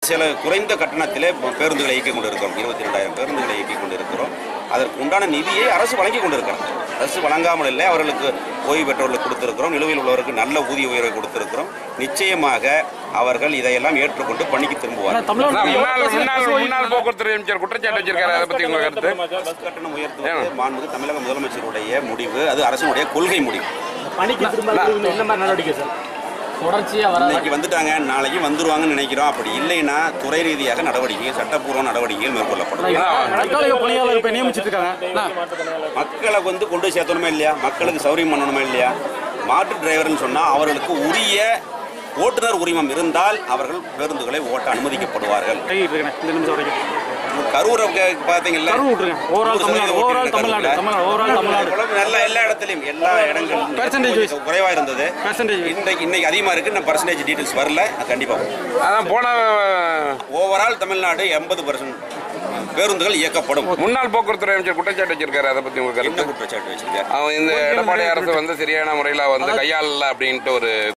சில குறைந்த கட்டணத்திலே பேருந்துகளை இயக்கிக் கொண்டிருக்கிறோம் இருபத்தி ரெண்டாயிரம் பேருந்துகளை இயக்கிக் கொண்டிருக்கிறோம் அதற்கு உண்டான நிதியை அரசு வழங்கி கொண்டிருக்கிறது அரசு வழங்காமல் இல்லை அவர்களுக்கு ஓய்வு பெற்றவர்களுக்கு கொடுத்திருக்கிறோம் நிலுவையில் உள்ளவருக்கு நல்ல ஊதிய உயர்வை கொடுத்திருக்கிறோம் நிச்சயமாக அவர்கள் இதையெல்லாம் ஏற்றுக்கொண்டு பணிக்கு திரும்புவார்கள் அதான் முன்னாள் முன்னாள் முன்னாள் போக்குவரத்து அமைச்சர் குற்றச்சாட்டு வச்சிருக்காரு அதை பத்தி உங்க கருத்து பஸ் கட்டணம் உயர்த்துவது மாண்புமிகு தமிழக முதலமைச்சருடைய முடிவு அது அரசினுடைய கொள்கை முடிவு பணிக்கு திரும்ப என்ன மாதிரி நடவடிக்கை சார் தொடர்ச்சியா வர இன்னைக்கு வந்துட்டாங்க நாளைக்கு வந்துருவாங்கன்னு நினைக்கிறோம் அப்படி இல்லைன்னா துறை ரீதியாக நடவடிக்கைகள் சட்டப்பூர்வ நடவடிக்கைகள் மேற்கொள்ளப்படும் தற்காலிக பணியாளர் இப்ப நியமிச்சிட்டு இருக்காங்க மக்களை வந்து கொண்டு போய் சேர்த்தணுமா இல்லையா மக்களுக்கு சௌரியம் பண்ணணுமா இல்லையா மாற்று டிரைவர்னு சொன்னால் அவர்களுக்கு உரிய ஓட்டுநர் உரிமம் இருந்தால் அவர்கள் பேருந்துகளை ஓட்ட அனுமதிக்கப்படுவார்கள் கையிட்டு இருக்கேன் இந்த நிமிஷம் வரைக்கும் கரூரை கே- பார்த்தீங்கல்ல கருவு விட்டுருங்க ஓவரால் நூறு தமிழ்நாடு சதவீதம் ஓவரால் ஓட்டிட்டு தமிழ்நாடு கரூர்ல. தமிழ்நாடு ஓவரால் தமிழ்நாடு குழம்பு நல்லா எல்லா இடத்துலையும் எல்லா இடங்களும் Percentage wise. குறைவா இருந்தது Percentage wise. இன்னைக்கு இன்னைக்கு அதிகமா இருக்கு நான் பர்சன்டேஜ் டீடைல்ஸ் வரல அது கண்டிப்பா வரும். அதான் போன ஓவரால் தமிழ்நாடு எண்பது பர்சன்ட் பேருந்துகள் இயக்கப்படும் முன்னாள் போக்குவரத்து அமைச்சர் குற்றச்சாட்டு வச்சிருக்காரு அதை பத்தி உங்க என்ன கருத்து குற்றச்சாட்டு வச்சிருக்காரு அவன் இந்த எடப்பாடி அரசு வந்து சரியான முறையில வந்து கையாளல அப்படின்ட்டு ஒரு